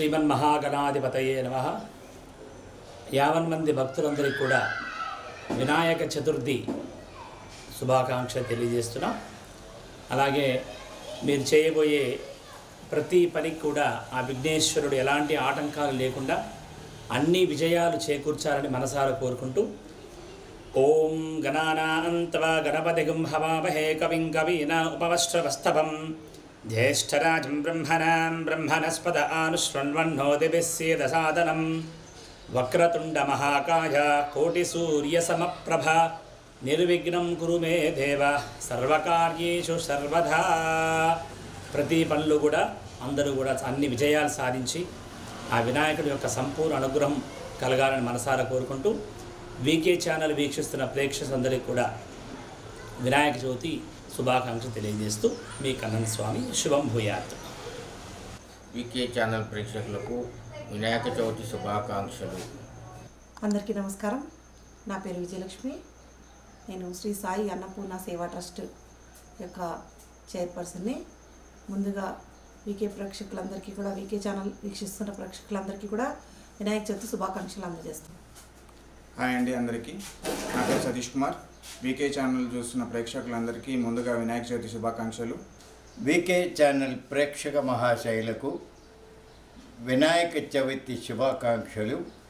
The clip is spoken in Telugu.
శ్రీమన్మహాగణాధిపతయే నమ యావన్ మంది భక్తులందరికీ కూడా వినాయక చతుర్థి శుభాకాంక్ష తెలియజేస్తున్నాం అలాగే మీరు చేయబోయే ప్రతి పనికి కూడా ఆ విఘ్నేశ్వరుడు ఎలాంటి ఆటంకాలు లేకుండా అన్ని విజయాలు చేకూర్చాలని మనసారా కోరుకుంటూ ఓం గణానాంతవా గణపతిగం హవామహే కవిం కవీన ఉపవశ్రవస్తభం జ్యేష్ఠరాజం బ్రహ్మణాం బ్రహ్మణస్పద ఆనుష్ణ్వన్నోదిభిస్సేదసాదనం వక్రతుండమహాకాయ కోటిసూర్యసమప్రభ నిర్విఘ్నం కురు మే దేవ సర్వకార్యేషు సర్వదా ప్రతి పనులు కూడా అందరూ కూడా అన్ని విజయాలు సాధించి ఆ వినాయకుడి యొక్క సంపూర్ణ అనుగ్రహం కలగాలని మనసారా కోరుకుంటూ వీకే ఛానల్ వీక్షిస్తున్న ప్రేక్షకులందరికీ కూడా వినాయక చవితి శుభాకాంక్షలు తెలియజేస్తూ మీ కన్నన్ స్వామి శుభం భూయాత్ వికే ఛానల్ ప్రేక్షకులకు వినాయక చవితి శుభాకాంక్షలు అందరికీ నమస్కారం నా పేరు విజయలక్ష్మి నేను శ్రీ సాయి అన్నపూర్ణ సేవా ట్రస్ట్ యొక్క చైర్పర్సన్ని ముందుగా వీకే ప్రేక్షకులందరికీ కూడా వీకే ఛానల్ వీక్షిస్తున్న ప్రేక్షకులందరికీ కూడా వినాయక చవితి శుభాకాంక్షలు అందజేస్తాను హాయ్ అండి అందరికీ నా పేరు సతీష్ కుమార్ వీకే ఛానల్ చూస్తున్న ప్రేక్షకులందరికీ ముందుగా వినాయక చవితి శుభాకాంక్షలు వికే ఛానల్ ప్రేక్షక మహాశైలకు వినాయక చవితి శుభాకాంక్షలు